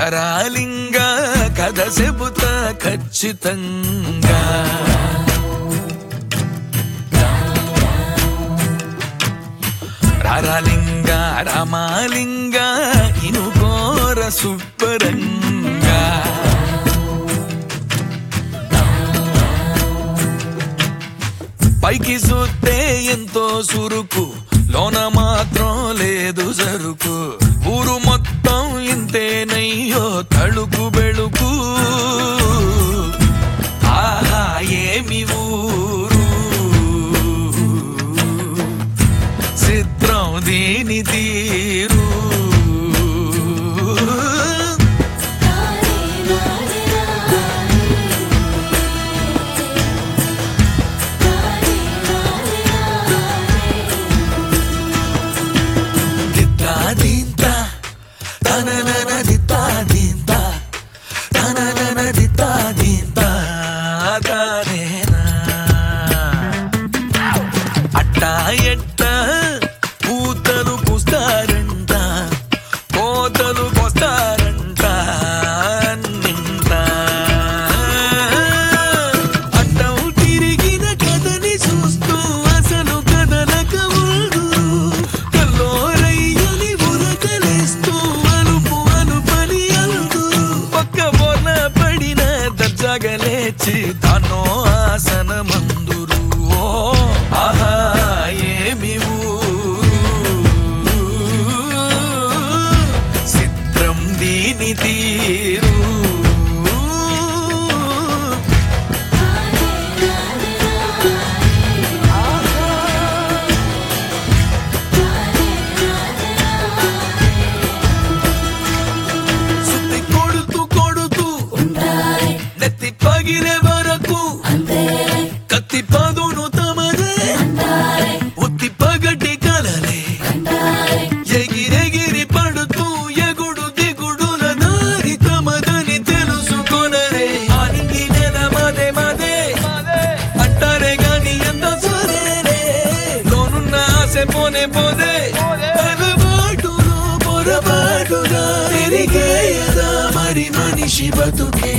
తరాలింగా కథ చెబుతా ఖచ్చితంగా రారాలింగ రామాలింగ ఇనుకోర సుబ్బరంగా పైకి చూస్తే ఎంతో సురుకు లోన మాత్రం లేదు సరుకు ఊరు మొత్తం ఇంతేనయ్యో తళుకు బెళుకు ఆహా ఏమి ఊరు చిత్రం దీని తీరు దిత్తా దీంతా తననన దిత్తా దీంతా తననన దిత్తా దీంతా తానేనా అట్టా ఎట్ట పూతలు పూస్తారంట కోతలు పోస్తారంట నింట అట్టం తిరిగిన కథని చూస్తూ అసలు కథలక ఉండు కల్లోరయ్యని ఉరకలేస్తూ అలుపు అలుపని అందు ఒక్క బోర్న పడిన దర్జాగా లేచి తానో ఆసన మందురు ఓ ఆహా ఏమి ఊరు చిత్రం దీని తీరు సుత్తి కొడుతూ కొడుతూ నెత్తి పగిలే వరకు కత్తి పదును తమదే ఉత్తి పగటి కలలే ఎగిరెగిరి పడుతూ ఎగుడు దిగుడుల దారి తమదని తెలుసుకొనరే ఆనింగి నెల మదే మదే అంటారే గాని ఎంత సరేనే లోనున్న ఆశ పోనే పోదే పొరపాటులో పొరపాటుగా తిరిగేయదా మరి మనిషి బతుకే